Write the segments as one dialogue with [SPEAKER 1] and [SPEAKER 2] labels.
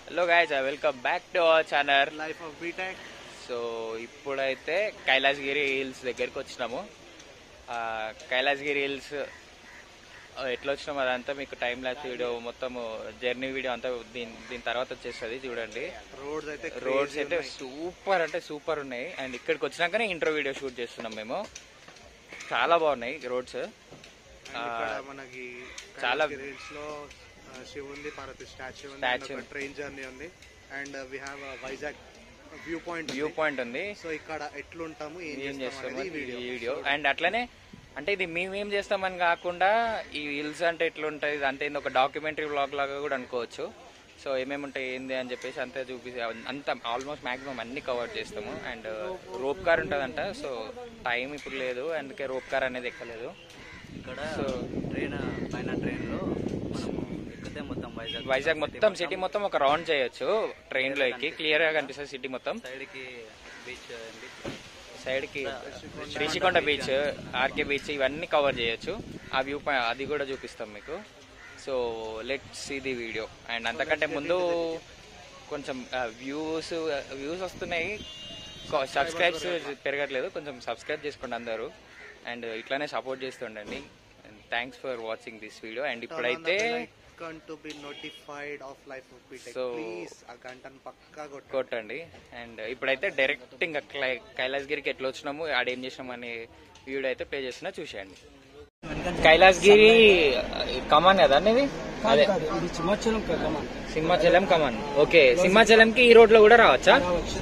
[SPEAKER 1] Hello guys welcome back to our channel
[SPEAKER 2] life of BTech
[SPEAKER 1] so ఇప్పుడైతే Kailasagiri hills దగ్గరికి వచ్చినాము ఆ, కైలాసగిరి హిల్స్ ఆ, ఎట్లా వచ్చినాము అదంతా మీకు టైం లాస్ వీడియో మొత్తం జర్నీ వీడియో అంతా దీని దీని తర్వాత వచ్చేస్తుంది చూడండి
[SPEAKER 2] రోడ్స్ అయితే
[SPEAKER 1] రోడ్స్ అయితే సూపర్ అంటే సూపర్ ఉన్నాయి అండ్ ఇక్కడికి వచ్చినాకనే ఇంట్రో వీడియో షూట్ చేస్తున్నాం మేము చాలా బాగున్నాయి రోడ్స్
[SPEAKER 2] ఇక్కడ మనకి
[SPEAKER 1] చాలా
[SPEAKER 2] హిల్స్ లో ఆ, శివుంది పార్వతి స్టాచ్యూ ఉంది
[SPEAKER 1] Statue.
[SPEAKER 2] అండ్ ఒక ట్రైన్ జర్నీ ఉంది and we have Vizag view point
[SPEAKER 1] view point ఉంది
[SPEAKER 2] సో ఇక్కడ ఎట్లుంటాము ఏం
[SPEAKER 1] ఏం
[SPEAKER 2] చేస్తాం
[SPEAKER 1] చేస్తాము
[SPEAKER 2] అనేది
[SPEAKER 1] ఈ
[SPEAKER 2] వీడియో
[SPEAKER 1] వీడియో అండ్ అట్లనే అంటే ఇది మేము ఏం చేస్తామని కాకుండా ఈ హిల్స్ అంటే ఎట్లుంటుంది ఇది అంతే ఇది ఒక డాక్యుమెంటరీ వ్లాగ్ లాగా కూడా అనుకోవచ్చు సో ఏమేమి ఉంటాయి ఏంది అని చెప్పేసి అంతా చూపిస్తే అంత ఆల్మోస్ట్ మాక్సిమం అన్ని కవర్ చేస్తాము అండ్ రోప్ కార్ ఉంటుందంట సో టైం ఇప్పుడు లేదు అందుకే రోప్ కార్ అనేది ఎక్కలేదు
[SPEAKER 3] ఇక్కడ
[SPEAKER 1] సో
[SPEAKER 3] ట్రైన్ పైన ట్రైన్ లో మనము ఎక్కితే మొత్తం వైజాగ్
[SPEAKER 1] వైజాగ్ మొత్తం సిటీ మొత్తం ఒక రౌండ్ చేయొచ్చు ట్రైన్ లో ఎక్కి క్లియర్ గా కనిపిస్తుంది సిటీ మొత్తం
[SPEAKER 3] సైడ్ కి బీచ్
[SPEAKER 1] సైడ్ కి శ్రీశికొండ బీచ్ ఆర్కే బీచ్ ఇవన్నీ కవర్ చేయొచ్చు ఆ వ్యూ పాయింట్ అది కూడా చూపిస్తాం మీకు so let see the video and అంతకంటే ముందు కొంచెం వ్యూస్ వ్యూస్ వస్తున్నాయి సబ్స్క్రైబ్స్ పెరగట్లేదు కొంచెం సబ్స్క్రైబ్ చేసుకోండి అందరూ అండ్ ఇట్లానే సపోర్ట్ చేస్తుండండి thanks for watching this video and ఇప్పుడైతే
[SPEAKER 2] to be notified of life of BTech
[SPEAKER 1] So-
[SPEAKER 2] please ఆ గంటను పక్కా కొట్టు
[SPEAKER 1] కొట్టండి అండ్ ఇప్పుడైతే డైరెక్ట్ ఇంకా క్లై- కైలాసగిరికి ఎట్లా వచ్చినాము ఆడేం చేసినాము అనే వీడియో అయితే ప్లే చేస్తున్నా చూసేయండి కైలాసగిరి కమాన్ కదా ఇది అదే
[SPEAKER 4] ఇది సింహాచలం కమాన్
[SPEAKER 1] సింహాచలం కమాన్ ఓకే సింహాచలం కి ఈ రోడ్ లో కూడా రావచ్చా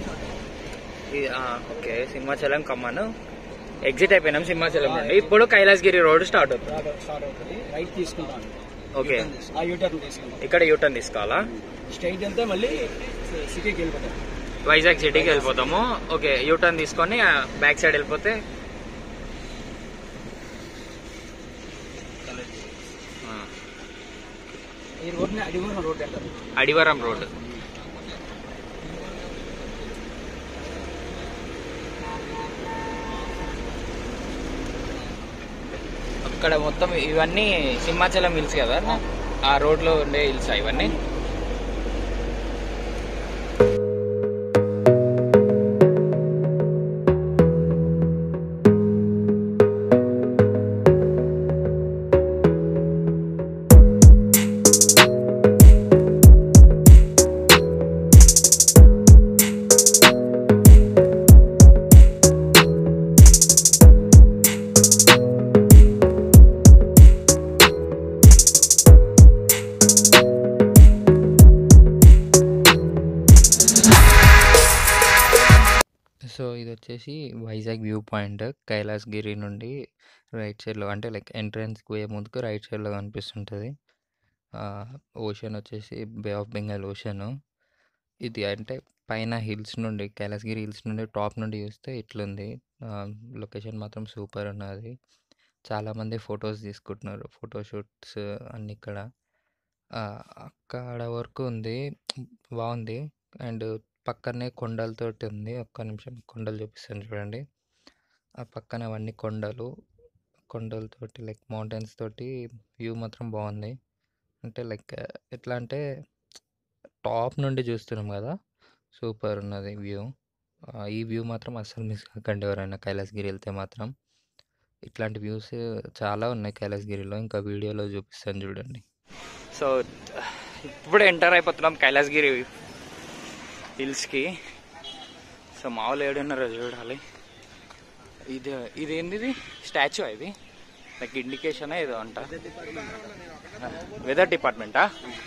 [SPEAKER 1] ఇది- ఆ, ఓకే సింహాచలం కమాన్ ఎగ్జిట్ అయిపోయినాం సింహాచలం నుండి ఇప్పుడు కైలాసగిరి రోడ్ స్టార్ట్ అవుతుంది
[SPEAKER 4] స్టార్ట్ అవుతుంది రైట్ తీసుకుంటాను
[SPEAKER 1] ఓకే
[SPEAKER 4] ఆ యూటర్న్ తీసుకుంటాం
[SPEAKER 1] ఇక్కడ యూటర్న్ తీసుకోవాలా
[SPEAKER 4] స్ట్రైట్ వెళ్తే మళ్ళీ సిటీకి వెళ్ళిపోతాం
[SPEAKER 1] వైజాగ్ సిటీకి వెళ్ళిపోతాము ఓకే యూటర్న్ తీసుకొని బ్యాక్ సైడ్ వెళ్ళిపోతే ఆ,
[SPEAKER 4] ఈ రోడ్ని అడిగిన రోడ్ అంటారు
[SPEAKER 1] అడివరం రోడ్ అక్కడ మొత్తం ఇవన్నీ సింహాచలం హిల్స్ కదా ఆ రోడ్ లో ఉండే హిల్స్ ఇవన్నీ సో ఇది వచ్చేసి వైజాగ్ వ్యూ పాయింట్ కైలాసగిరి నుండి రైట్ సైడ్లో అంటే లైక్ ఎంట్రన్స్ పోయే ముందుకు రైట్ సైడ్లో కనిపిస్తుంటుంది ఓషన్ వచ్చేసి బే ఆఫ్ బెంగాల్ ఓషన్ ఇది అంటే పైన హిల్స్ నుండి కైలాసగిరి హిల్స్ నుండి టాప్ నుండి చూస్తే ఇట్లుంది లొకేషన్ మాత్రం సూపర్ ఉన్నది చాలామంది ఫొటోస్ తీసుకుంటున్నారు ఫోటోషూట్స్ అన్ని ఇక్కడ ఆ, అక్కడ వరకు ఉంది బాగుంది అండ్ పక్కనే కొండలతోటి ఉంది ఒక్క నిమిషం కొండలు చూపిస్తాను చూడండి ఆ పక్కన అవన్నీ కొండలు కొండలతోటి లైక్ మౌంటైన్స్ తోటి వ్యూ మాత్రం బాగుంది అంటే లైక్ ఎట్లా అంటే టాప్ నుండి చూస్తున్నాం కదా సూపర్ ఉన్నది వ్యూ ఈ వ్యూ మాత్రం అస్సలు మిస్ కాకండి ఎవరైనా కైలాసగిరి వెళ్తే మాత్రం ఇట్లాంటి వ్యూస్ చాలా ఉన్నాయి కైలాసగిరిలో ఇంకా వీడియోలో చూపిస్తాను చూడండి సో ఇప్పుడు ఎంటర్ అయిపోతున్నాం కైలాసగిరి హిల్స్కి సో మామూలు ఏడున్నారో చూడాలి ఇది ఇది ఏంటిది స్టాచ్యూ ఇది లైక్ ఇండికేషన్ ఏదో అంట వెదర్ డిపార్ట్మెంటా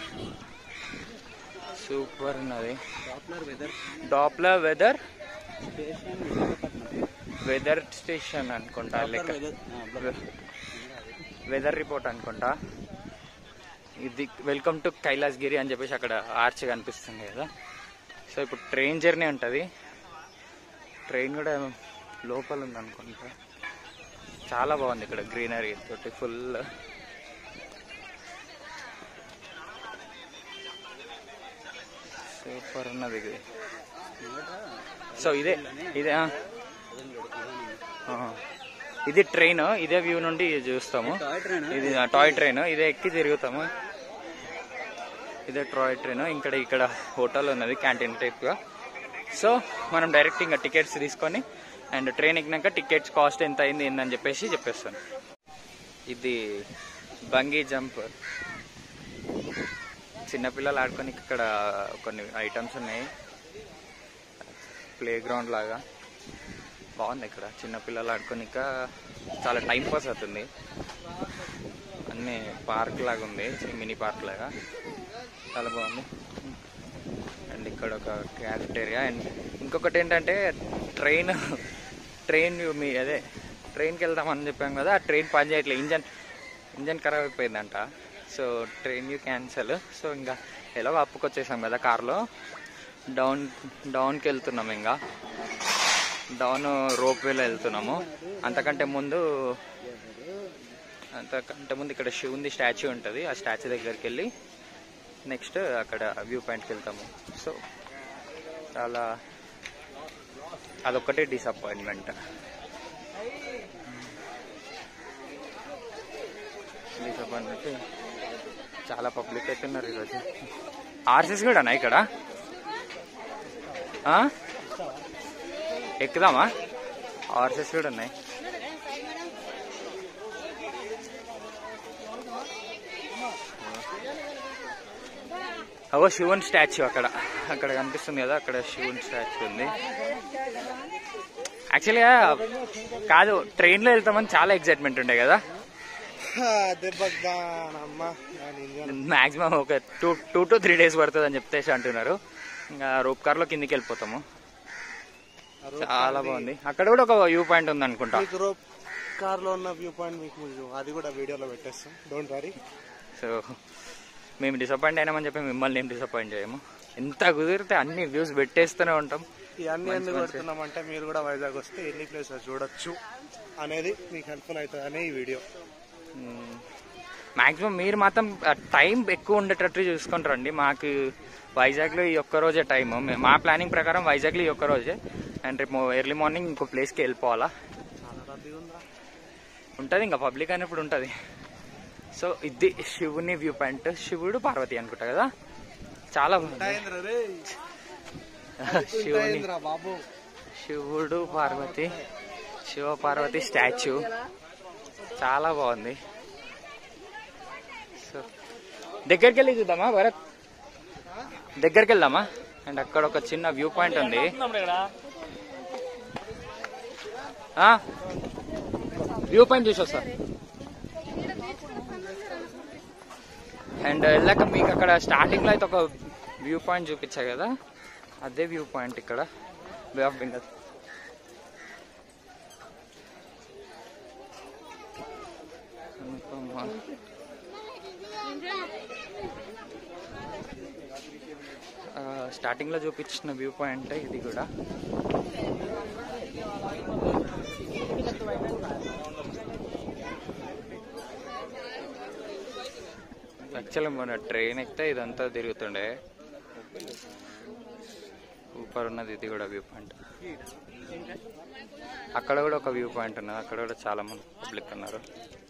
[SPEAKER 1] సూపర్ ఉన్నది డాప్లర్ వెదర్ వెదర్ స్టేషన్ అనుకుంటా లెక్క వెదర్ రిపోర్ట్ అనుకుంటా ఇది వెల్కమ్ టు కైలాసగిరి అని చెప్పేసి అక్కడ ఆర్చ్ కనిపిస్తుంది కదా సో ఇప్పుడు ట్రైన్ జర్నీ ఉంటుంది ట్రైన్ కూడా లోపల ఉంది అనుకుంటా చాలా బాగుంది ఇక్కడ గ్రీనరీ తోటి ఫుల్ సూపర్ ఉన్నది ఇది సో ఇదే ఇదే ఆ. ఆ. ఇది ట్రైన్ ఇదే వ్యూ నుండి చూస్తాము ఇది టాయ్ ట్రైన్ ఇదే ఎక్కి తిరుగుతాము ఇదే ట్రాయ్ ట్రైన్ ఇక్కడ ఇక్కడ హోటల్ ఉన్నది క్యాంటీన్ టైప్గా సో మనం డైరెక్ట్ ఇంకా టికెట్స్ తీసుకొని అండ్ ట్రైన్ ఎక్కినాక టికెట్స్ కాస్ట్ ఎంత అయింది ఏందని చెప్పేసి చెప్పేస్తాను ఇది బంగీ జంప్ చిన్నపిల్లలు ఆడుకొని ఇక్కడ కొన్ని ఐటమ్స్ ఉన్నాయి ప్లే గ్రౌండ్ లాగా బాగుంది ఇక్కడ చిన్నపిల్లలు ఆడుకోనిక చాలా టైం పాస్ అవుతుంది అన్నీ పార్క్ లాగా ఉంది మినీ పార్క్ లాగా చాలా బాగుంది అండ్ ఇక్కడ ఒక క్యాఫెటేరియా అండ్ ఇంకొకటి ఏంటంటే ట్రైన్ ట్రైన్ మీ అదే ట్రైన్కి వెళ్దామని చెప్పాం కదా ఆ ట్రైన్ పని చేయట్లేదు ఇంజన్ ఇంజన్ ఖరాబ్ అయిపోయిందంట సో ట్రైన్ యూ క్యాన్సల్ సో ఇంకా ఎలాగో అప్పుకొచ్చేసాం కదా కార్లో డౌన్ డౌన్కి వెళ్తున్నాం ఇంకా డౌన్ రోప్ వేలో వెళ్తున్నాము అంతకంటే ముందు అంతకంటే ముందు ఇక్కడ శివుంది స్టాచ్యూ ఉంటుంది ఆ స్టాచ్యూ దగ్గరికి వెళ్ళి నెక్స్ట్ అక్కడ వ్యూ పాయింట్కి వెళ్తాము సో చాలా అదొక్కటే డిసప్పాయింట్మెంట్ డిసప్పాయింట్మెంట్ చాలా పబ్లిక్ అయితే ఉన్నారు ఈరోజు ఆర్సీస్ కూడా ఇక్కడ ఆ? ఎక్కుదామా ఆర్సెస్ కూడా ఉన్నాయి అవో శివుని స్టాచ్యూ అక్కడ అక్కడ కనిపిస్తుంది కదా అక్కడ శివుని స్టాచ్యూ ఉంది యాక్చువల్గా కాదు ట్రైన్లో వెళ్తామని చాలా ఎక్సైట్మెంట్ ఉండే కదా
[SPEAKER 2] దెబ్బగానమ్మా
[SPEAKER 1] మాక్సిమం ఒక two two to three days పడుతుంది అని చెప్తేసి అంటున్నారు ఇంకా రోప్ కార్లో కిందికి వెళ్ళిపోతాము చాలా బాగుంది అక్కడ కూడా ఒక వ్యూ పాయింట్ ఉంది అనుకుంటా
[SPEAKER 2] మీకు రోప్ కార్ లో ఉన్న వ్యూ పాయింట్ మీకు అది కూడా వీడియోలో పెట్టేస్తాం డోంట్ వరీ
[SPEAKER 1] సో మేము డిసప్పాయింట్ అయినామని చెప్పి మిమ్మల్ని ఏం డిసప్పాయింట్ చేయము ఎంత కుదిరితే అన్ని వ్యూస్ పెట్టేస్తూనే ఉంటాం
[SPEAKER 2] ఇవన్నీ ఎందుకు పెడుతున్నామంటే మీరు కూడా వైజాగ్ వస్తే ఎన్ని ప్లేసెస్ చూడొచ్చు అనేది మీకు హెల్ప్ఫుల్ అవుతుంది అనే ఈ వీడియో
[SPEAKER 1] మాక్సిమం మీరు మాత్రం టైం ఎక్కువ ఉండేటట్టు చూసుకొని రండి మాకు వైజాగ్లో ఈ ఒక్క రోజే టైం మా ప్లానింగ్ ప్రకారం వైజాగ్లో ఈ ఒక్క రోజే అండ్ రేపు ఎర్లీ మార్నింగ్ ఇంకో ప్లేస్కి వెళ్ళిపోవాలా
[SPEAKER 2] చాలా రద్దీగా ఉందా
[SPEAKER 1] ఉంటుంది ఇంకా పబ్లిక్ అనేప్పుడు ఉంటుంది సో ఇది శివుని వ్యూ పాయింట్ శివుడు పార్వతి అనుకుంటా కదా చాలా బాగుంది. శివుని
[SPEAKER 2] బాబు
[SPEAKER 1] శివుడు పార్వతి శివ పార్వతి స్టాచ్యూ చాలా బాగుంది సో దగ్గరికి వెళ్ళి చూద్దామా భరత్ దగ్గరికి వెళ్దామా అండ్ అక్కడ ఒక చిన్న వ్యూ పాయింట్ ఉంది వ్యూ పాయింట్ చూసి వస్తా అండ్ వెళ్ళాక మీకు అక్కడ స్టార్టింగ్ లో అయితే ఒక వ్యూ పాయింట్ చూపించా కదా అదే వ్యూ పాయింట్ ఇక్కడ బే ఆఫ్ బెంగాల్ అనుపమ. ఆ, స్టార్టింగ్ లో చూపించిన వ్యూ పాయింట్ ఇది కూడా యాక్చువల్లీ మన ట్రైన్ ఎక్కితే ఇదంతా తిరుగుతుండే సూపర్ ఉన్నది ఇది కూడా వ్యూ పాయింట్ అక్కడ కూడా ఒక వ్యూ పాయింట్ ఉన్నది అక్కడ కూడా చాలా మంది పబ్లిక్ ఉన్నారు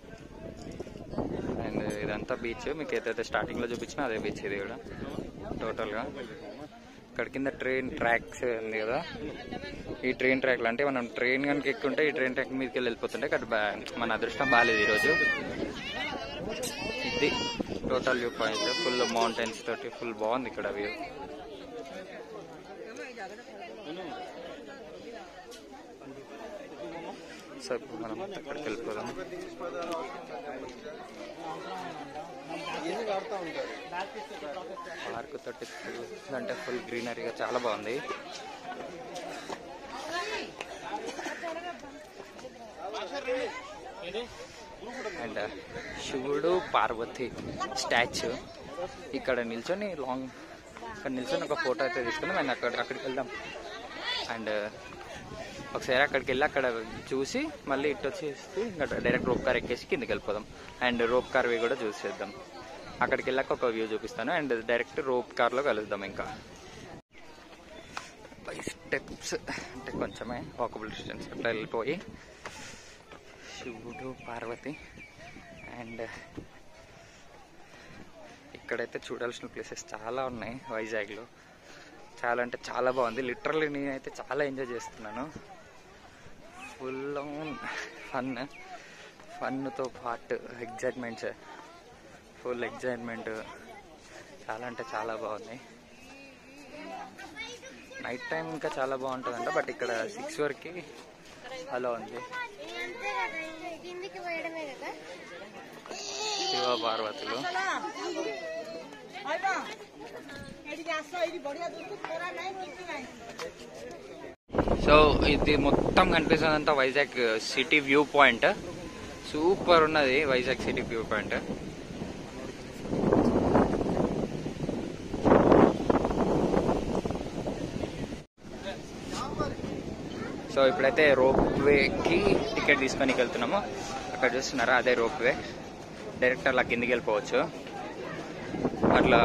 [SPEAKER 1] అండ్ ఇదంతా బీచ్ మీకు ఏదైతే స్టార్టింగ్ లో చూపించినా అదే బీచ్ ఇది కూడా టోటల్ గా ఇక్కడ కింద ట్రైన్ ట్రాక్స్ ఉంది కదా ఈ ట్రైన్ ట్రాక్లు అంటే మనం ట్రైన్ కనుక ఎక్కుంటే ఈ ట్రైన్ ట్రాక్ మీదకి వెళ్ళి వెళ్ళిపోతుంటే ఇక్కడ బా- మన అదృష్టం బాగాలేదు ఈరోజు ఇది total view point full mountains తోటి ఫుల్ బాగుంది ఇక్కడ వ్యూ సో ఇప్పుడు మనం అక్కడికి వెళ్ళిపోదాం పార్క్ తోటి full అంటే ఫుల్ గ్రీనరీగా చాలా బాగుంది అండ్ శివుడు పార్వతి స్టాచ్యూ ఇక్కడ నిల్చొని లాంగ్ ఇక్కడ నిల్చొని ఒక ఫోటో అయితే తీసుకుందాం అండ్ అక్కడ అక్కడికి వెళ్దాం అండ్ ఒకసారి అక్కడికి వెళ్ళి అక్కడ చూసి మళ్ళీ ఇటు వచ్చేసి ఇంకా డైరెక్ట్ రోప్ కార్ ఎక్కేసి కిందకి వెళ్ళిపోదాం అండ్ రోప్ కార్వి కూడా చూసేద్దాం అక్కడికి వెళ్ళాక ఒక వ్యూ చూపిస్తాను అండ్ డైరెక్ట్ రోప్ కార్లో కలుద్దాం ఇంకా బై స్టెప్స్ అంటే కొంచెమే వాకబుల్ డిస్టెన్స్ అట్లా వెళ్ళిపోయి శివుడు పార్వతి అండ్ ఇక్కడైతే చూడాల్సిన ప్లేసెస్ చాలా ఉన్నాయి వైజాగ్లో చాలా అంటే చాలా బాగుంది లిటరల్లీ నేనైతే చాలా ఎంజాయ్ చేస్తున్నాను ఫుల్ ఫన్ ఫన్తో పాటు ఎగ్జైట్మెంట్స్ ఫుల్ ఎగ్జైట్మెంట్ చాలా అంటే చాలా బాగుంది నైట్ టైం ఇంకా చాలా బాగుంటుందంట బట్ ఇక్కడ సిక్స్ వరకు అలా ఉంది
[SPEAKER 5] అంతే కదా కిందికి పోయడమే కదా
[SPEAKER 1] శివ పార్వతులు సో ఇది మొత్తం కనిపిస్తుందంతా Vizag city view point super ఉన్నది Vizag city view point so ఇప్పుడైతే రోప్ వేకి టికెట్ తీసుకొని వెళ్తున్నాము అక్కడ చూస్తున్నారా అదే రోప్ వే డైరెక్ట్ అలా కిందికి వెళ్ళిపోవచ్చు అట్లా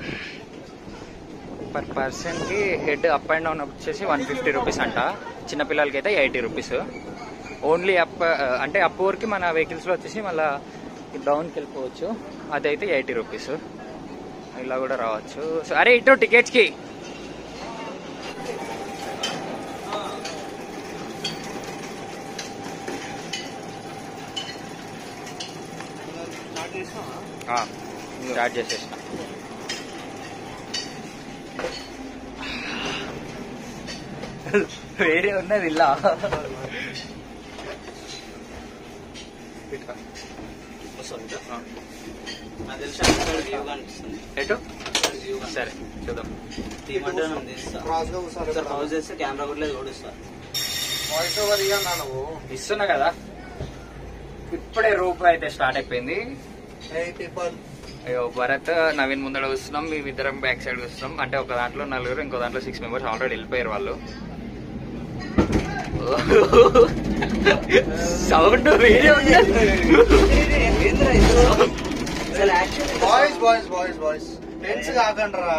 [SPEAKER 1] పర్ పర్సన్కి హెడ్ అప్ అండ్ డౌన్ వచ్చేసి వన్ ఫిఫ్టీ రూపీస్ అంట చిన్నపిల్లలకి అయితే ఎయిటీ రూపీస్ ఓన్లీ అప్ అంటే అప్ వరకు మన వెహికల్స్లో వచ్చేసి మళ్ళీ డౌన్కి వెళ్ళిపోవచ్చు అదైతే ఎయిటీ రూపీస్ ఇలా కూడా రావచ్చు సో అరే ఇటు టికెట్స్కి
[SPEAKER 2] స్టార్ట్ చేసినావా
[SPEAKER 1] స్టార్ట్ చేసేసిన వేరే ఉన్నది ఇలా
[SPEAKER 3] నాకు తెలిసి అక్కడ వ్యూ కనిపిస్తుంది
[SPEAKER 1] ఎటు సరే చూద్దాం
[SPEAKER 3] తీయమంటే నేను తీస్తా
[SPEAKER 2] క్రాస్ గా కూర్చోవాలి
[SPEAKER 3] ఒకసారి పౌజ్ చేస్తే కెమెరా కూడా లేదు ఓడిస్తా
[SPEAKER 2] వాయిస్ ఓవర్ ఇవ్వన్నా నువ్వు
[SPEAKER 1] ఇస్తున్నా కదా ఇప్పుడే రూప్ అయితే స్టార్ట్ అయిపోయింది
[SPEAKER 2] హే పీపుల్
[SPEAKER 1] అయ్యో భరత్ నవీన్ ముందర వస్తున్నాం మేమిద్దరం బ్యాక్ సైడ్ వస్తున్నాం అంటే ఒక దాంట్లో నలుగురు ఇంకో దాంట్లో సిక్స్ మెంబర్స్ ఆల్రెడీ వెళ్ళిపోయారు వాళ్ళు సౌండ్ వేరే
[SPEAKER 3] అసలు actually
[SPEAKER 2] boys boys boys boys టెన్స్ కాకండ్రా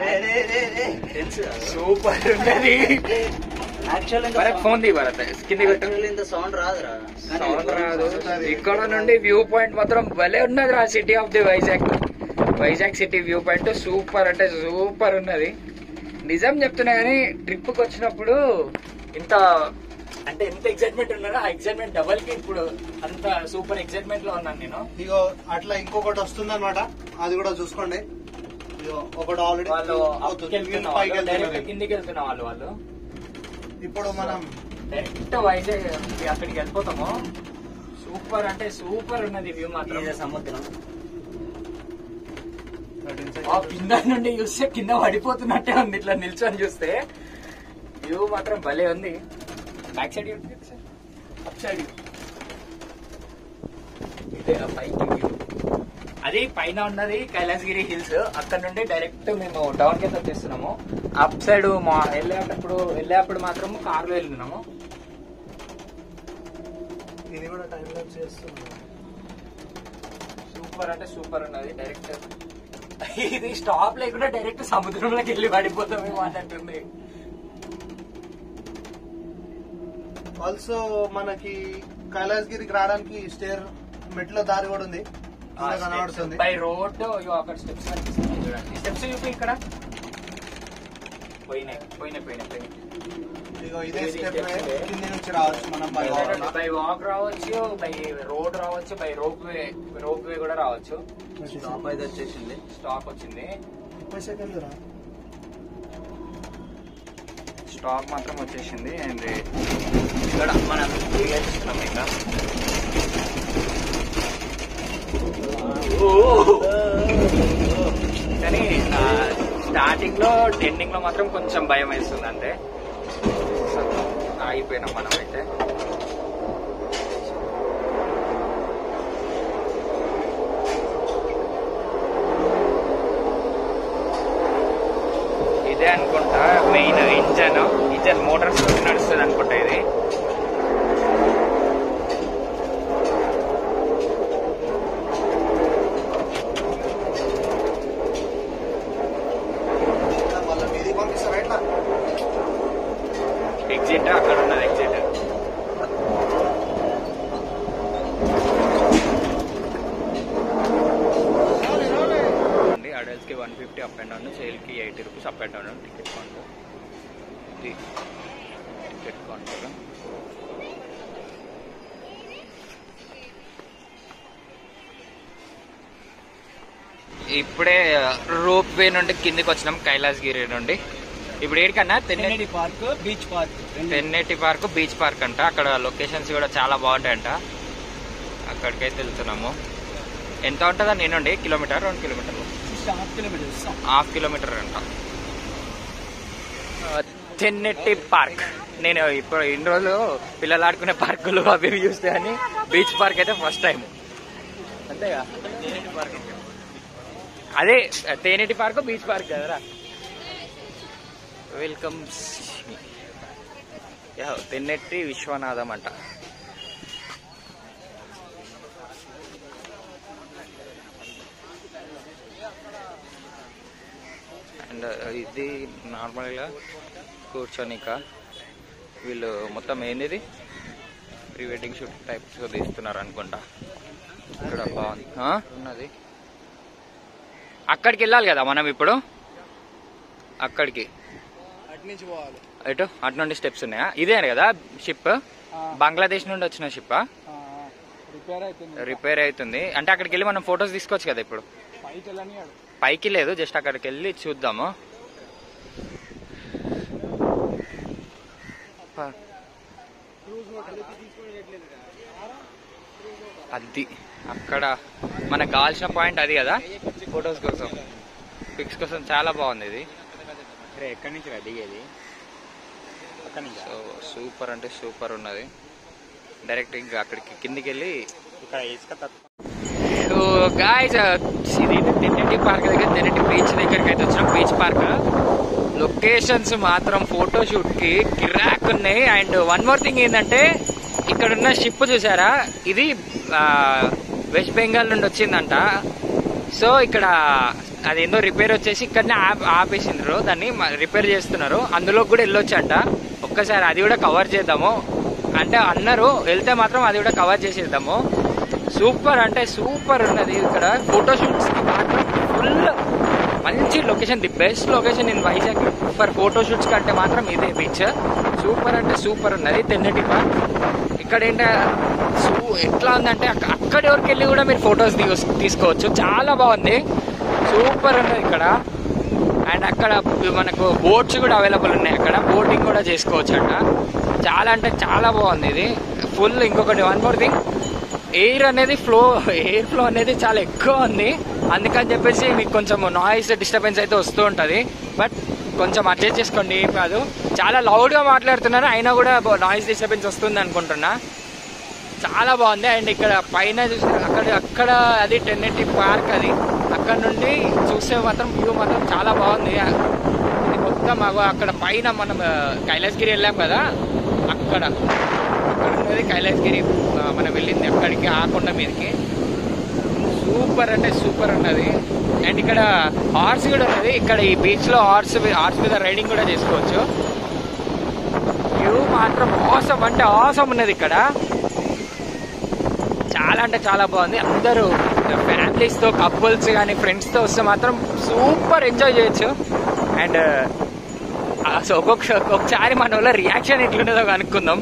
[SPEAKER 1] సూపర్ ఉన్నది
[SPEAKER 3] యాక్చువల్
[SPEAKER 1] భరత్ ఫోన్ తీ భరత్ కింది పెట్టు
[SPEAKER 3] ఇంత సౌండ్ రాదురా
[SPEAKER 1] సౌండ్ రాదు ఇక్కడ నుండి వ్యూ పాయింట్ మాత్రం భలే ఉన్నది రా city of the Vizag Vizag city view point super అంటే సూపర్ ఉన్నది నిజం చెప్తున్నా కానీ ట్రిప్ కి వచ్చినప్పుడు ఇంత అంటే ఎంత ఎక్సైట్మెంట్ ఉన్నారో ఆ ఎక్సైట్మెంట్ డబల్ కి ఇప్పుడు అంత సూపర్ ఎక్సైట్మెంట్ లో ఉన్నాను నేను
[SPEAKER 2] ఇగో అట్లా ఇంకొకటి వస్తుంది అనమాట అది కూడా చూసుకోండి ఇగో ఒకటి ఆల్రెడీ
[SPEAKER 1] వాళ్ళు upకి వెళ్తున్న
[SPEAKER 2] పైకి
[SPEAKER 1] వాళ్ళు, direct
[SPEAKER 2] వెళ్తున్నది.
[SPEAKER 1] కిందికి వెళ్తున్న వాళ్ళు వాళ్ళు
[SPEAKER 2] ఇప్పుడు మనం
[SPEAKER 1] డైరెక్ట్ వైజాగ్ అక్కడికి వెళ్ళిపోతాము సూపర్ అంటే సూపర్ ఉన్నది వ్యూ మాత్రం
[SPEAKER 3] ఇదే సముద్రం
[SPEAKER 1] ఆ కింద నుండి చూస్తే కింద పడిపోతున్నట్టే ఉంది ఇట్లా నిల్చొని చూస్తే వ్యూ మాత్రం భలే ఉంది బ్యాక్ సైడ్ అప్ సైడ్ ఇదే ఆ పైకి వ్యూ అది పైన ఉన్నది కైలాసగిరి హిల్స్ అక్కడ నుండి డైరెక్ట్ మేము డౌన్ కింద వచ్చేస్తున్నాము అప్ సైడ్ మా వెళ్ళేటప్పుడు వెళ్ళేటప్పుడు మాత్రం కార్లో వెళ్తున్నాము
[SPEAKER 2] ఇది కూడా టైం లాప్స్ చేస్తున్నాం
[SPEAKER 1] సూపర్ అంటే సూపర్ ఉన్నది డైరెక్ట్ ఇది స్టాప్ లేకుండా డైరెక్ట్ సముద్రంలోకి వెళ్ళి పడిపోతామేమో అన్నట్టుంది
[SPEAKER 2] ఆల్సో మనకి కైలాసగిరికి రావడానికి స్టేర్ మెట్ల దారి కూడా ఉంది కింద కనబడుతుంది
[SPEAKER 1] బై రోడ్ అక్కడ స్టెప్స్ కనిపిస్తున్నాయి చూడండి స్టెప్స్ చూపి ఇక్కడ పోయినాయి పోయినాయి పోయినాయి పోయినాయి
[SPEAKER 2] ఇగో ఇదే
[SPEAKER 1] ఇది
[SPEAKER 2] స్టెప్
[SPEAKER 1] steps వే.
[SPEAKER 2] కింది నుంచి రావచ్చు మనం బై వాక్
[SPEAKER 1] బై వాక్ రావచ్చు బై రోడ్ రావచ్చు by rope way rope way కూడా రావచ్చు
[SPEAKER 3] స్టాప్ అయితే వచ్చేసింది
[SPEAKER 1] స్టాప్ వచ్చింది
[SPEAKER 2] ముప్పై సెకండ్లు రా
[SPEAKER 1] స్టాప్ మాత్రం వచ్చేసింది అండ్ ఇక్కడ మనం వెళ్తున్నాం ఇంకా కానీ స్టార్టింగ్ లో ఎండింగ్ లో మాత్రం కొంచెం భయం వేస్తుంది అంతే ఆగిపోయినాం మనం అయితే ఇదే అనుకుంటా మెయిన్ ఇంజన్ ఇంజన్ మోటార్స్ నడుస్తుంది అనుకుంటా ఇది
[SPEAKER 2] మళ్ళీ మీది పంపిస్తారా ఎట్లా
[SPEAKER 1] ఎగ్జిట్ అక్కడ ఉన్నది ఎగ్జిట్ చూపిస్తాను టికెట్ కౌంటర్ ఇది టికెట్ కౌంటర్ ఇప్పుడే రోప్ వే నుండి కిందికి వచ్చినాం కైలాసగిరి నుండి ఇప్పుడు ఏడికన్నా తెన్నె
[SPEAKER 4] Tenneti park beach park
[SPEAKER 1] Tenneti park beach park అంట అక్కడ లొకేషన్స్ కూడా చాలా బాగుంటాయంట అక్కడికైతే వెళ్తున్నాము ఎంత ఉంటుందా నేనుండి కిలోమీటర్ రెండు కిలోమీటర్లు
[SPEAKER 4] హాఫ్ కిలోమీటర్స్
[SPEAKER 1] హాఫ్ కిలోమీటర్ అంట తెన్నెట్టి పార్క్ నేను ఇప్పుడు ఇన్ని రోజులు పిల్లలు ఆడుకునే పార్కులు అవి ఇవి చూస్తే అని బీచ్ పార్క్ అయితే ఫస్ట్ టైం అంతేగా అదే తేనెటి పార్క్ బీచ్ పార్క్ కదరా వెల్కమ్ తెన్నెట్టి విశ్వనాథం అంట అండ్ ఇది నార్మల్గా కూర్చోనిక వీళ్ళు మొత్తం ఏంది ప్రీ వెడ్డింగ్ షూట్ టైప్స్ తీస్తున్నారు అనుకుంటా ఇక్కడ బాగుంది ఆ? ఉన్నది అక్కడికి వెళ్ళాలి కదా మనం ఇప్పుడు అక్కడికి
[SPEAKER 4] అటు నుంచి పోవాలి
[SPEAKER 1] ఎటు అటు నుండి స్టెప్స్ ఉన్నాయా ఇదే కదా షిప్ బంగ్లాదేశ్ నుండి వచ్చిన షిప్
[SPEAKER 4] రిపేర్ అవుతుంది
[SPEAKER 1] రిపేర్ అవుతుంది అంటే అక్కడికి వెళ్ళి మనం ఫొటోస్ తీసుకోవచ్చు కదా ఇప్పుడు
[SPEAKER 4] పైకి వెళ్ళని
[SPEAKER 1] పైకి లేదు జస్ట్ అక్కడికి వెళ్ళి చూద్దాము ప- అది అక్కడ మనకు కావాల్సిన పాయింట్ అది కదా ఫొటోస్ కోసం పిక్స్ కోసం చాలా బాగుంది ఇది
[SPEAKER 3] ఎక్కడి నుంచి దిగేది అక్కడి నుంచి
[SPEAKER 1] సో సూపర్ అంటే సూపర్ ఉన్నది డైరెక్ట్ ఇంకా అక్కడికి కిందికి వెళ్ళి
[SPEAKER 3] ఇక్కడ ఇసుక తక్కువ
[SPEAKER 1] సో గాయస్ ఇది తెన్నటి పార్క్ దగ్గర తెన్నటి బీచ్ దగ్గరికి అయితే వచ్చినాం బీచ్ పార్క్ లొకేషన్స్ మాత్రం ఫోటో షూట్ కి కిరాక్ ఉన్నాయి అండ్ వన్ మోర్ థింగ్ ఏంటంటే ఇక్కడ ఉన్న షిప్ చూసారా ఇది ఆ, వెస్ట్ బెంగాల్ నుండి వచ్చిందంట సో ఇక్కడ అదేందో రిపేర్ వచ్చేసి ఇక్కడనే ఆప్ ఆపేసిండ్రు దాన్ని మ- రిపేర్ చేస్తున్నారు అందులో కూడా వెళ్ళొచ్చంట ఒక్కసారి అది కూడా కవర్ చేద్దాము అంటే అన్నారు వెళ్తే మాత్రం అది కూడా కవర్ చేసేద్దాము సూపర్ అంటే సూపర్ ఉన్నది ఇక్కడ ఫోటోషూట్స్ కి మాత్రం ఫుల్ మంచి location the best location in Vizag for photoshoots కంటే మాత్రం ఇదే బీచ్ సూపర్ అంటే సూపర్ ఉన్నది తెన్నటి పార్క్ ఇక్కడ ఏంటంటే సూ ఎట్లా ఉందంటే అక్క- అక్కడి వరకు వెళ్ళి కూడా మీరు ఫొటోస్ తీసుకోవచ్చు చాలా బాగుంది సూపర్ ఉన్నది ఇక్కడ అండ్ అక్కడ మనకు బోట్స్ కూడా అవైలబుల్ ఉన్నాయి అక్కడ బోటింగ్ కూడా చేసుకోవచ్చు అంట చాలా అంటే చాలా బాగుంది ఇది ఫుల్ ఇంకొకటి వన్ మోర్ థింగ్ ఎయిర్ అనేది ఫ్లో ఎయిర్ ఫ్లో అనేది చాలా ఎక్కువ ఉంది అందుకని చెప్పేసి మీకు కొంచెం నాయిస్ డిస్టర్బెన్స్ అయితే వస్తూ ఉంటుంది బట్ కొంచెం అడ్జస్ట్ చేసుకోండి ఏం కాదు చాలా లౌడ్గా మాట్లాడుతున్నారు అయినా కూడా నాయిస్ డిస్టర్బెన్స్ వస్తుంది అనుకుంటున్నా చాలా బాగుంది అండ్ ఇక్కడ పైన చూస్తే అక్కడ అక్కడ అది టెన్నెట్టి పార్క్ అది అక్కడ నుండి చూస్తే మాత్రం వ్యూ మాత్రం చాలా బాగుంది ఇది మొత్తం అగో అక్కడ పైన మనం ఆ, కైలాసగిరి వెళ్ళాం కదా అక్కడ అక్కడ ఉన్నది కైలాసగిరి ఆ, మనం వెళ్ళింది అక్కడికి ఆ కొండ మీదకి సూపర్ అంటే సూపర్ ఉన్నది అండ్ ఇక్కడ హార్స్ కూడా ఉన్నది ఇక్కడ ఈ బీచ్ లో హార్స్ హార్స్ మీద రైడింగ్ కూడా చేసుకోవచ్చు వ్యూ మాత్రం ఆసం అంటే ఆసం ఉన్నది ఇక్కడ చాలా అంటే చాలా బాగుంది అందరూ ఫ్యామిలీస్ తో కపుల్స్ కానీ ఫ్రెండ్స్ తో వస్తే మాత్రం సూపర్ ఎంజాయ్ చేయొచ్చు అండ్ అసలు ఒక్కొక్క ఒక్కొక్కసారి మన వల్ల రియాక్షన్ ఎట్లున్నదో కనుక్కుందాం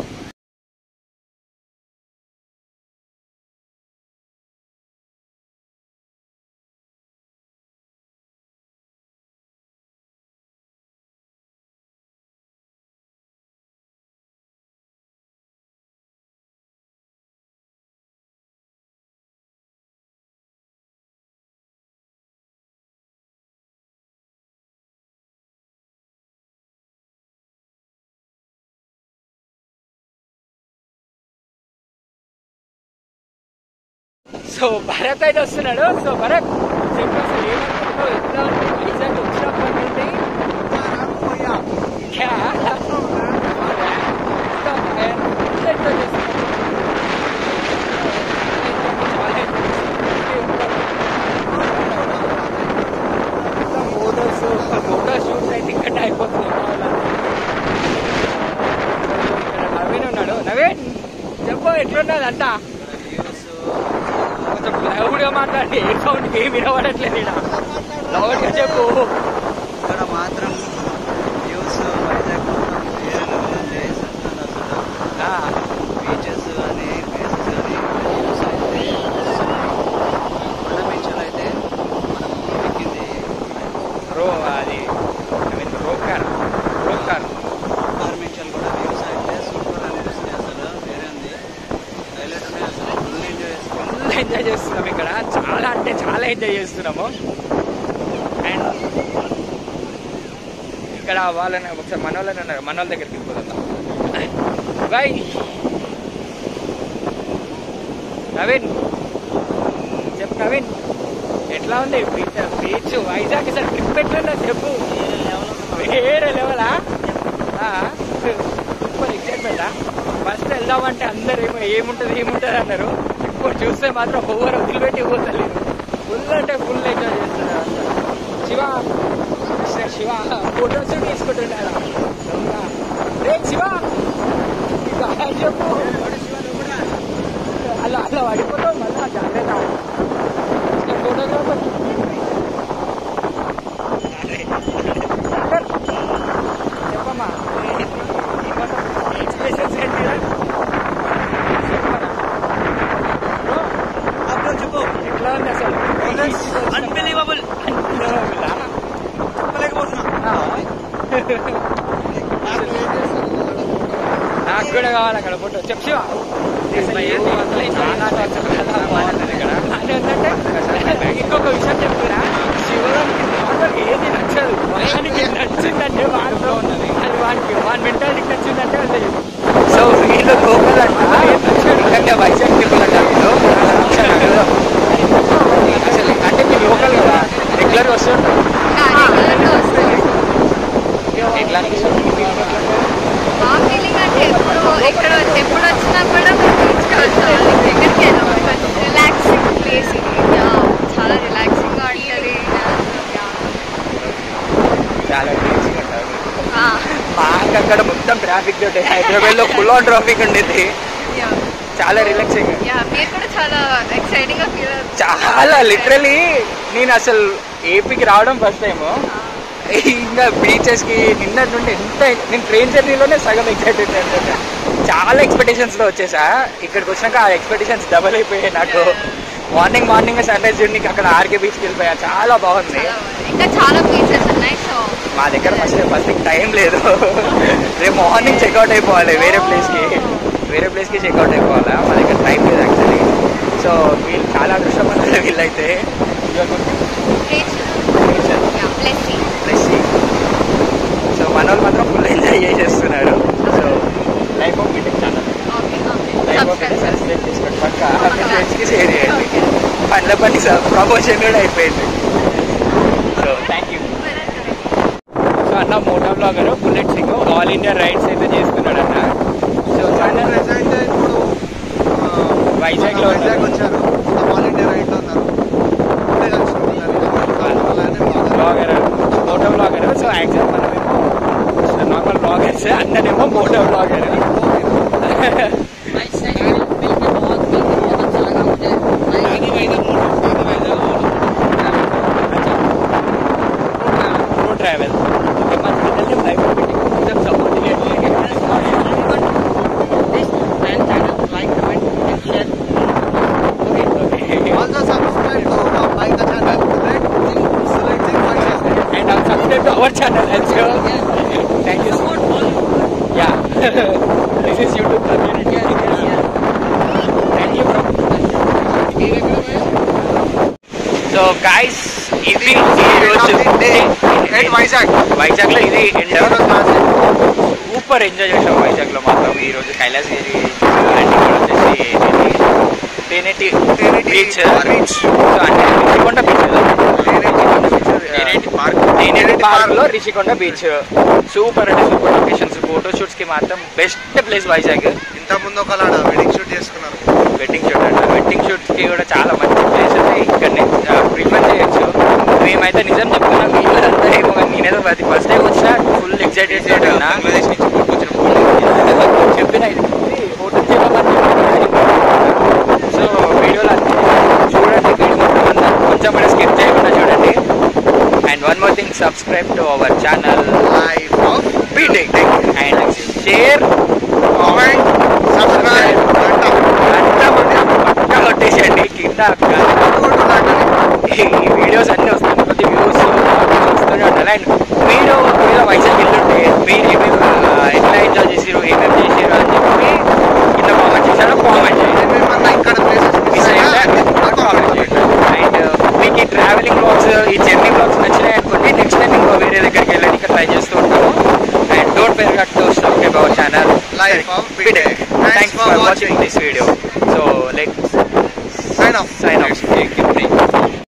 [SPEAKER 1] సో భరత్ అయితే వస్తున్నాడు సో భరత్ చెప్పు అసలు ఏమనుకుంటున్నావు ఎట్లా ఉంది వైజాగ్ వచ్చినప్పటి నుండి క్యా? ఎట్లా ఉంది man? ఎట్లా enjoy చేస్తున్నావు? చాలా ఫోటోస్ ఫోటో షూట్స్ అయితే ఇక్కడ అయిపోతున్నాయి మా వాళ్ళంతా. ఇక్కడ నవీన్ ఉన్నాడు నవీన్ చెప్పు ఎట్లున్నది అంతా కొంచెం లౌడ్గా మాట్లాడి ఏ సౌండ్ ఏం వినబడట్లేదు ఇక్కడ లౌడ్గా చెప్పు
[SPEAKER 3] ఇక్కడ మాత్రం
[SPEAKER 6] ఎంజాయ్ చేస్తున్నాము అండ్ ఇక్కడ వాళ్ళని ఒకసారి మన వాళ్ళని ఉన్నారు మన వాళ్ళ దగ్గరికి వెళ్ళిపోతుందా బాయ్ నవీన్ చెప్పు నవీన్ ఎట్లా ఉంది beach beach Vizag sir trip ఎట్లుందో చెప్పు వేరే లెవెలా సూపర్ ఎక్సైట్మెంటా ఫస్ట్ వెళ్దామంటే అందరు ఏమో ఏముంటుంది ఏముంటుంది అన్నారు ఇప్పుడు చూస్తే మాత్రం ఓవర్ వదిలిపెట్టి పోతలేదు ఫుల్ అంటే ఫుల్ ఎంజాయ్ చేస్తున్నారు అందరూ. శివ మిస్టర్ శివ ఫోటోస్ తీసుకుంటున్నారా దొంగ. రే శివ ఇక హాయ్ చెప్పు అలా అలా పడిపోతావు మళ్ళా జాగ్రత్త ఫోటోగ్రాఫర్ చెప్పమ్మా ఎక్స్ప్రెషన్స్ ఏంటి చెప్పు ఎట్లా ఉంది అసలు అన్బిలీవబుల్ నాకు కూడా కావాలి అక్కడ ఫోటో చెప్పు శివ చాలా చాలా బాగుంటుంది ఇక్కడ అంటే ఏంటంటే ఇంకొక విషయం చెప్తున్నా శివరానికి నార్మల్ ఏది నచ్చదు వానికి నచ్చిందంటే వాడిలో ఉన్నది అది వానికి వాని మెంటాలిటీకి నచ్చిందంటే అది సో వీళ్ళు లోకల్ అంట అంటే వైజాగ్ పీపుల్ అంట వీళ్ళు ఒకసారి అడుగుదాం. అసలు అంటే మీరు లోకల్ కదా రెగ్యులర్ వస్తుంటారు ఎట్లా అనిపిస్తుంది
[SPEAKER 5] మా ఫీలింగ్ అంటే ఎప్పుడు ఎక్కడ ఎప్పుడు వచ్చినా కూడా మేము బీచ్కి వస్తాం ఎక్కడికి వెళ్ళాం రిలాక్సింగ్ ప్లేస్ ఇది Yeah, చాలా రిలాక్సింగ్ గా ఉంటుంది
[SPEAKER 6] చాలా crazy అంటారు
[SPEAKER 5] Ah,
[SPEAKER 6] మాకు అక్కడ మొత్తం ట్రాఫిక్ తోటి హైదరాబాద్ లో ఫుల్ ఆన్ ట్రాఫిక్ ఉండేది
[SPEAKER 5] yeah.
[SPEAKER 6] చాలా రిలాక్సింగ్
[SPEAKER 5] Yeah, మీరు కూడా చాలా ఎక్సైటింగ్ గా ఫీల్ అవుతుంది
[SPEAKER 6] చాలా లిటరలీ నేను అసలు ఏపీకి రావడం ఫస్ట్ టైం ఇంకా బీచెస్ కి నిన్నటి నుండి ఎంత నేను ట్రైన్ జర్నీలోనే సగం ఎక్సైటెడ్ అనమాట చాలా ఎక్స్పెక్టేషన్స్ తో వచ్చేసా ఇక్కడికి వచ్చినాక ఆ ఎక్స్పెక్టేషన్స్ డబల్ అయిపోయాయి నాకు మార్నింగ్ మార్నింగ్ సన్ రైజ్ జర్నీకి అక్కడ ఆర్కే బీచ్కి వెళ్ళిపోయా చాలా బాగుంది
[SPEAKER 5] చాలా బాగుంది. ఇంకా చాలా బీచెస్ ఉన్నాయి సో
[SPEAKER 6] మా దగ్గర ఫస్ట్ ఫస్ట్ టైం లేదు రేపు మార్నింగ్ చెక్అవుట్ అయిపోవాలి వేరే ప్లేస్కి వేరే ప్లేస్కి చెక్అవుట్ అయిపోవాలా మా దగ్గర టైం లేదు యాక్చువల్లీ సో వీళ్ళు చాలా అదృష్టపడ్డారు వీళ్ళైతే
[SPEAKER 5] బ్లెస్సింగ్
[SPEAKER 6] ప్లస్ సో మన వాళ్ళు మాత్రం ఫుల్ ఎంజాయ్ చేసేస్తున్నారు so life of meeting channel
[SPEAKER 5] okay okay
[SPEAKER 6] life of
[SPEAKER 5] subscribe
[SPEAKER 6] subscribe చేసుకోండి పక్క మీ ఫ్రెండ్స్కి షేర్ చేయండి పండ్ల పని ప్రమోషన్ కూడా అయిపోయింది సో థ్యాంక్ యూ సో అన్న moto blogger bullet Singh all India rides అయితే చేస్తున్నాడు అన్న సో ఛానల్
[SPEAKER 2] ప్రెసెంట్ ఇప్పుడు ఆ,
[SPEAKER 6] వైజాగ్లో
[SPEAKER 2] వైజాగ్
[SPEAKER 6] ఉన్నారు.
[SPEAKER 2] వచ్చారు ఆల్ ఇండియా రైడ్ ఉన్నారు ఇప్పుడే కలిసినట్టున్నారు అలానే బాగా
[SPEAKER 6] blogger moto blogger so actual మనమేమో నార్మల్ బ్లాగర్స్ అన్ననేమో moto blogger road travel okay मत निकलने भाई एकदम support
[SPEAKER 2] Also subscribe to uh, Bike channel, right? Selecting Bike
[SPEAKER 6] and now subscribe to our channel also. Thank you so much. Yeah, this is YouTube community. Thank you, bro. So guys ఇది ఈ రోజు
[SPEAKER 2] At Vizag.
[SPEAKER 6] Vizag లో ఇది super enjoy చేసాం వైజాగ్ లో మాత్రం ఈ రోజు కైలాసగిరి అండ్ ఇక్కడ వచ్చేసి ఇది తేనెటి బీచ్
[SPEAKER 2] Beach.
[SPEAKER 6] సో అంటే రిషికొండ బీచ్ తేనెటి పార్క్ లో రిషికొండ బీచ్ సూపర్ అంటే సూపర్ లొకేషన్స్ ఫోటో షూట్స్ కి మాత్రం బెస్ట్ ప్లేస్ వైజాగ్
[SPEAKER 2] ఇంత ముందు ఒకలాడ వెడ్డింగ్ షూట్ చేసుకున్నారు
[SPEAKER 6] వెడ్డింగ్ షూట్ అంట వెడ్డింగ్ షూట్స్ కి కూడా చాలా మంచి ప్లేస్ అయితే ఇక్కడనే ప్రిఫర్ చేయొచ్చు మేమైతే నిజం చెప్తున్నా వీళ్ళంతా ఏమో కానీ నేనేదో అది ఫస్ట్ టైం వచ్చినా ఫుల్ ఎక్సైటెడ్ ఉన్నా
[SPEAKER 2] బంగ్లాదేశ్ నుంచి కొట్టుకొచ్చిన
[SPEAKER 6] చెప్పిన ఇది ఫోటో చేయమని సో వీడియోలో చూడండి వీడియో మొత్తం అంతా కొంచెం కూడా స్కిప్ చేయకుండా చూడండి and one more thing subscribe to our channel
[SPEAKER 2] life of
[SPEAKER 6] BTech and share
[SPEAKER 2] comment subscribe
[SPEAKER 6] అంతా పట్టా కొట్టేసేయండి కింద ఈ వీడియోస్ అన్నీ వస్తున్నాయి ప్రతి వ్యూస్ వస్తూనే ఉంటాయి అండ్ మీరు ఒకవేళ వైజాగ్ వెళ్ళుంటే మీరు ఏమేమి ఆ, ఎట్లా ఎంజాయ్ చేసారు ఏమేమి చేసారు అని చెప్పి కింద కామెంట్ చేశారో కామెంట్ చేయండి
[SPEAKER 2] ఏమేమన్నా ఇక్కడ ప్లేసెస్
[SPEAKER 6] మిస్ అయితే కామెంట్ చేయండి అండ్ మీకు ఈ travel video so let
[SPEAKER 2] sign off
[SPEAKER 6] sign of